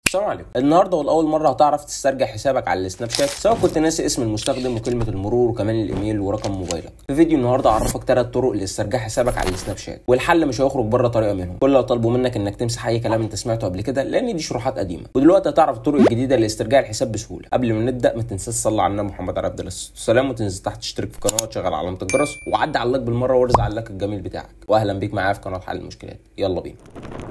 السلام عليكم النهارده ولاول مره هتعرف تسترجع حسابك على السناب شات سواء كنت ناسي اسم المستخدم وكلمه المرور وكمان الايميل ورقم موبايلك في فيديو النهارده اعرفك ثلاث طرق لاسترجاع حسابك على السناب شات والحل مش هيخرج بره طريقه منهم كل اللي طالبه منك انك تمسح اي كلام انت سمعته قبل كده لان دي شروحات قديمه ودلوقتي هتعرف الطرق الجديده لاسترجاع الحساب بسهوله قبل ما نبدا ما تنساش تصلي على النبي محمد عليه افضل الصلاه والسلام وتنزل تحت تشترك في القناه وتشغل علامه الجرس وعدي على اللايك بالمره وارزع على اللايك الجميل بتاعك واهلا بيك معايا في قناه حل المشكلات يلا بينا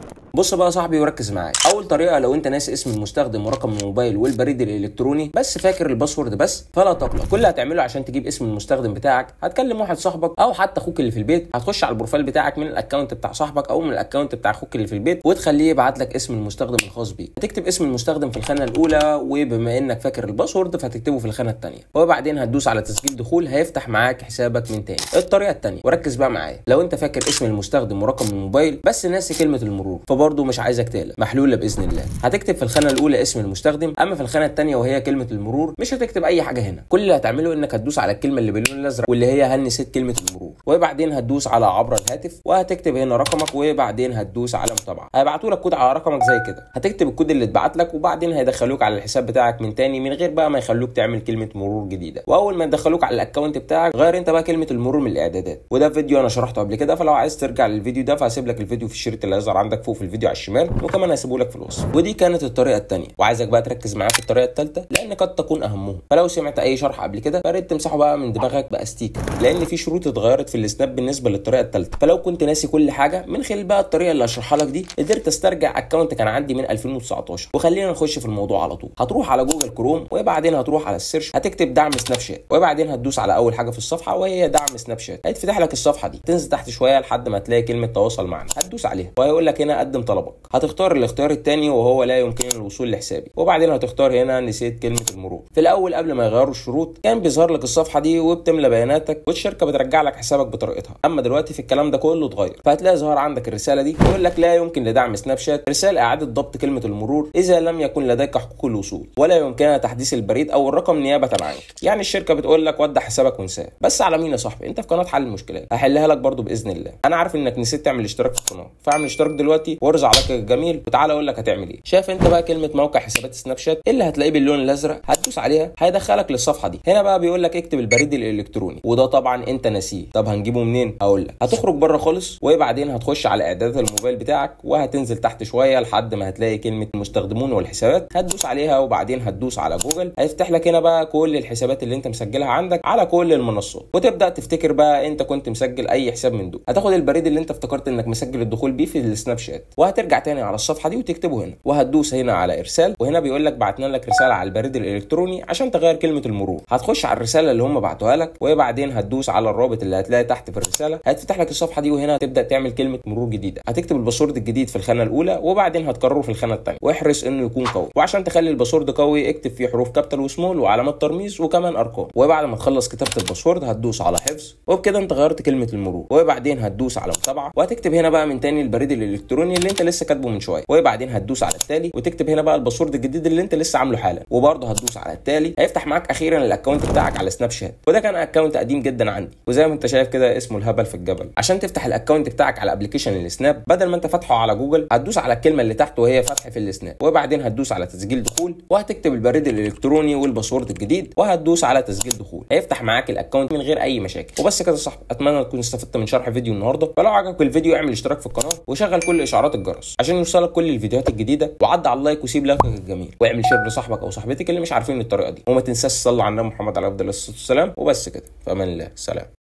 بص بقى يا صاحبي وركز معايا اول طريقه لو انت ناسي اسم المستخدم ورقم الموبايل والبريد الالكتروني بس فاكر الباسورد بس فلا تقلق كل اللي هتعمله عشان تجيب اسم المستخدم بتاعك هتكلم واحد صاحبك او حتى اخوك اللي في البيت هتخش على البروفايل بتاعك من الاكونت بتاع صاحبك او من الاكونت بتاع اخوك اللي في البيت وتخليه يبعت لك اسم المستخدم الخاص بيك هتكتب اسم المستخدم في الخانه الاولى وبما انك فاكر الباسورد فهتكتبه في الخانه الثانيه وبعدين هتدوس على تسجيل دخول هيفتح معاك حسابك من تاني الطريقه الثانيه وركز بقى معايا لو انت فاكر اسم المستخدم ورقم الموبايل بس ناسي كلمه المرور فبرضه مش عايزك تقلق محلوله باذن الله هتكتب في الخانه الاولى اسم المستخدم اما في الخانه الثانيه وهي كلمه المرور مش هتكتب اي حاجه هنا كل اللي هتعمله انك هتدوس على الكلمه اللي باللون الازرق واللي هي هل نسيت كلمه المرور وبعدين هتدوس على عبر الهاتف وهتكتب هنا رقمك وبعدين هتدوس على متابعه هيبعتوا لك كود على رقمك زي كده هتكتب الكود اللي اتبعت لك وبعدين هيدخلوك على الحساب بتاعك من تاني من غير بقى ما يخلوك تعمل كلمه مرور جديده واول ما يدخلوك على الاكونت بتاعك غير انت بقى كلمه المرور من الاعدادات وده فيديو انا شرحته قبل كده فلو عايز ترجع للفيديو ده فهسيب لك الفيديو في الشريط اللي هيظهر عندك فوق في الفيديو على الشمال وكمان هسيبه لك في الوصف ودي كانت الطريقه الثانيه وعايزك بقى تركز معايا في الطريقه الثالثه لان قد تكون اهمهم فلو سمعت اي شرح قبل كده فريت تمسحه بقى من دماغك باستيكه لان في شروط اتغيرت في السناب بالنسبه للطريقه الثالثه فلو كنت ناسي كل حاجه من خلال بقى الطريقه اللي هشرحها لك دي قدرت استرجع اكونت كان عندي من 2019 وخلينا نخش في الموضوع على طول هتروح على جوجل كروم وبعدين هتروح على السيرش هتكتب دعم سناب شات وبعدين هتدوس على اول حاجه في الصفحه وهي دعم سناب شات هيتفتح لك الصفحه دي تنزل تحت شويه لحد ما تلاقي كلمه تواصل معنا هتدوس عليها وهيقول لك هنا قدم طلبك هتختار الاختيار الثاني وهو لا يمكنني الوصول لحسابي وبعدين هتختار هنا نسيت كلمه المرور في الاول قبل ما يغيروا الشروط كان بيظهر لك الصفحه دي وبتملى بياناتك والشركه بترجع لك حسابك بطريقتها اما دلوقتي في الكلام ده كله اتغير فهتلاقي ظهر عندك الرساله دي يقول لك لا يمكن لدعم سناب شات رساله اعاده ضبط كلمه المرور اذا لم يكن لديك حقوق الوصول ولا يمكنها تحديث البريد او الرقم نيابه عنك يعني الشركه بتقول لك ودع حسابك وانساه بس على مين يا صاحبي انت في قناه حل المشكلات هحلها لك برضو باذن الله انا عارف انك نسيت تعمل اشتراك في القناه فاعمل اشتراك دلوقتي وارزع لك الجميل وتعالى اقول لك هتعمل ايه شايف انت بقى كلمه موقع حسابات سناب شات اللي هتلاقيه باللون الازرق هتدوس عليها هيدخلك للصفحه دي هنا بقى بيقول لك اكتب البريد الالكتروني وده طبعا انت ناسيه طب هنجيبه منين هقول لك هتخرج بره خالص وبعدين هتخش على اعدادات الموبايل بتاعك وهتنزل تحت شويه لحد ما هتلاقي كلمه المستخدمون والحسابات هتدوس عليها وبعدين هتدوس على جوجل هيفتح لك هنا بقى كل الحسابات اللي انت مسجلها عندك على كل المنصات وتبدا تفتكر بقى انت كنت مسجل اي حساب من دول هتاخد البريد اللي انت افتكرت انك مسجل الدخول بيه في السناب شات وهترجع تاني على الصفحه دي وتكتبه هنا وهتدوس هنا على ارسال وهنا بيقول لك بعتنا لك رساله على البريد الالكتروني عشان تغير كلمه المرور هتخش على الرساله اللي هم بعتوها لك وبعدين هتدوس على الرابط اللي هتلاقي تحت في الرساله هتفتح لك الصفحه دي وهنا تبدا تعمل كلمه مرور جديده هتكتب الباسورد الجديد في الخانه الاولى وبعدين هتكرره في الخانه الثانيه واحرص انه يكون قوي وعشان تخلي الباسورد قوي اكتب فيه حروف كابيتال وسمول وعلامات ترميز وكمان ارقام وبعد ما تخلص كتابه الباسورد هتدوس على حفظ وبكده انت غيرت كلمه المرور وبعدين هتدوس على متابعه وهتكتب هنا بقى من تاني البريد الالكتروني اللي انت لسه كاتبه من شويه وبعدين هتدوس على التالي وتكتب هنا بقى الباسورد الجديد اللي انت لسه عامله حالا وبرضه هتدوس على التالي هيفتح معاك اخيرا الاكونت بتاعك على سناب شات وده كان اكونت قديم جدا عندي وزي ما انت شايف كده اسمه الهبل في الجبل عشان تفتح الاكونت بتاعك على ابلكيشن السناب بدل ما انت فاتحه على جوجل هتدوس على الكلمه اللي تحت وهي فتح في السناب وبعدين هتدوس على تسجيل دخول وهتكتب البريد الالكتروني والباسورد الجديد وهتدوس على تسجيل دخول هيفتح معاك الاكونت من غير اي مشاكل وبس كده يا صاحبي اتمنى تكون استفدت من شرح فيديو النهارده فلو عجبك الفيديو اعمل اشتراك في القناه وشغل كل اشعارات الجرس عشان يوصلك كل الفيديوهات الجديده وعد على اللايك وسيب لايكك الجميل واعمل شير لصاحبك او صاحبتك اللي مش عارفين الطريقه دي وما تنساش تصلي على النبي محمد عليه افضل الصلاه والسلام وبس كده في امان الله سلام